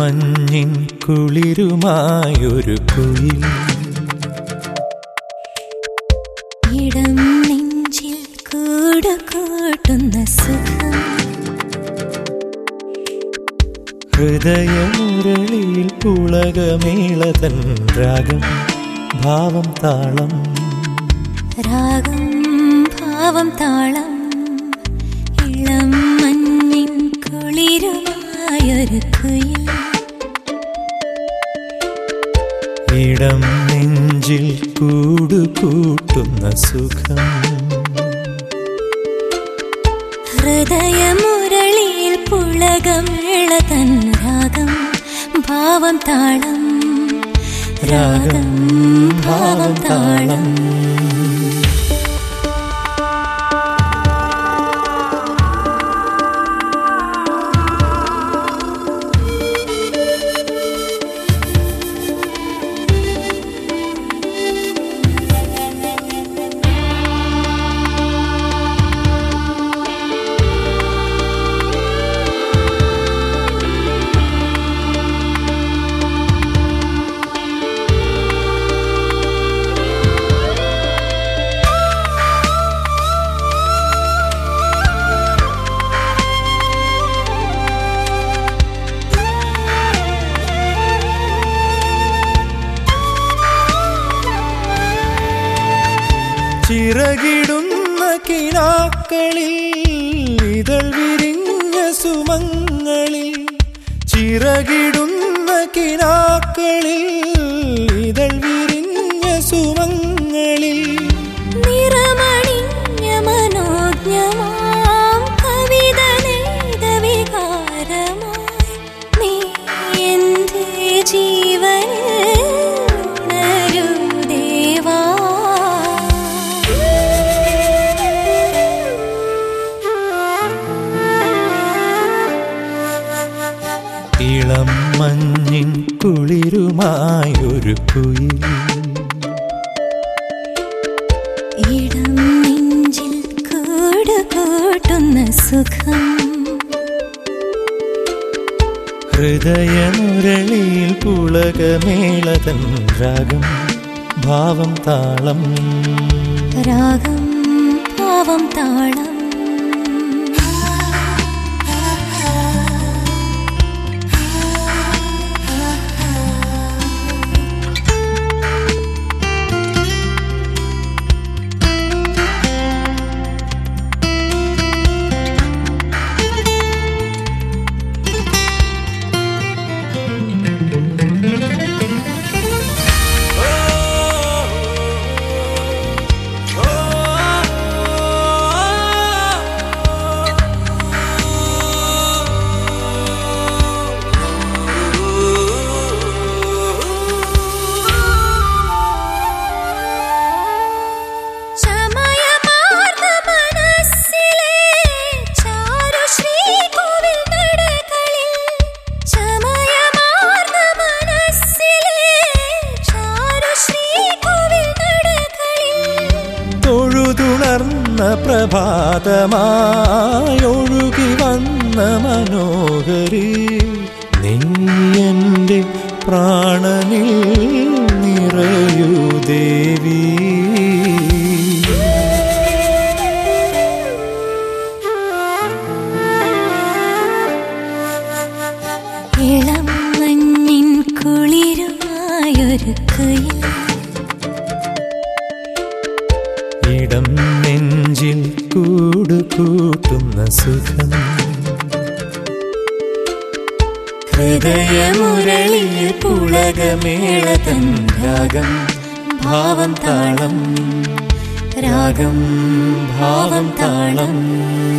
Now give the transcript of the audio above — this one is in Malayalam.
മഞ്ഞിൻ കുളിരുമായൊരു കുയിൽ ഇടം നെഞ്ചിൽ കൂട് കൂട്ടുന്ന സുഖം ഹൃദയമുരളിയിൽ പുളകമേളതൻ രാഗം ഭാവം താളം രാഗം ഭാവം താളം ഇളം മഞ്ഞിൻ കുളിരുമായൊരു കുയിൽ ഇടം നെഞ്ചിൽ കൂടു കൂട്ടുന്ന സുഖം ഹൃദയമുരളിയിൽ പുളകമിള തൻ രാഗം ഭാവം താളം രാഗം ഭാവം താളം ചിറകിടുന്ന കിനാക്കളിൽ ഇതൾ വിരിഞ്ഞ സുമങ്ങളിൽ ചിറകിടുന്ന കിനാക്കളിൽ ഇതൾ വിരിഞ്ഞ സുമങ്ങളിൽ നിറമണിഞ്ഞ മനോജ്ഞമാം കവിത നെയ്ത വികാരമായി നീ എൻ്റെ ജീവനിൽ ഉണരൂ ദേവാ ഇളം മഞ്ഞിൻ കുളിരുമായൊരു കുയിൽ ഇടം നെഞ്ചിൽ കൂട് കൂട്ടുന്ന സുഖം ഹൃദയമുരളിയിൽ പുളകമേളതൻ രാഗം ഭാവം താളം രാഗം ഭാവം താളം ചമയമാർന്ന മനസ്സിലെ ചാരുശ്രീകോവിൽ നടകളിൽ ചമയമാർന്ന മനസ്സിലെ ചാരുശ്രീകോവിൽ നടകളിൽ തൊഴുതുണർന്ന പ്രഭാതമായൊഴുകി വന്ന മനോഹരി നീ എൻ്റെ പ്രാണനിൽ നിറയൂ ദേവി ഇളം മഞ്ഞിൻ കുളിരുമായൊരു കുയിൽ ഇടം നെഞ്ചിൽ കൂടു കൂട്ടുന്ന സുഖം ഹൃദയമുരളിയിൽ പുളകമേളതൻ രാഗം ഭാവം താളം രാഗം ഭാവം താളം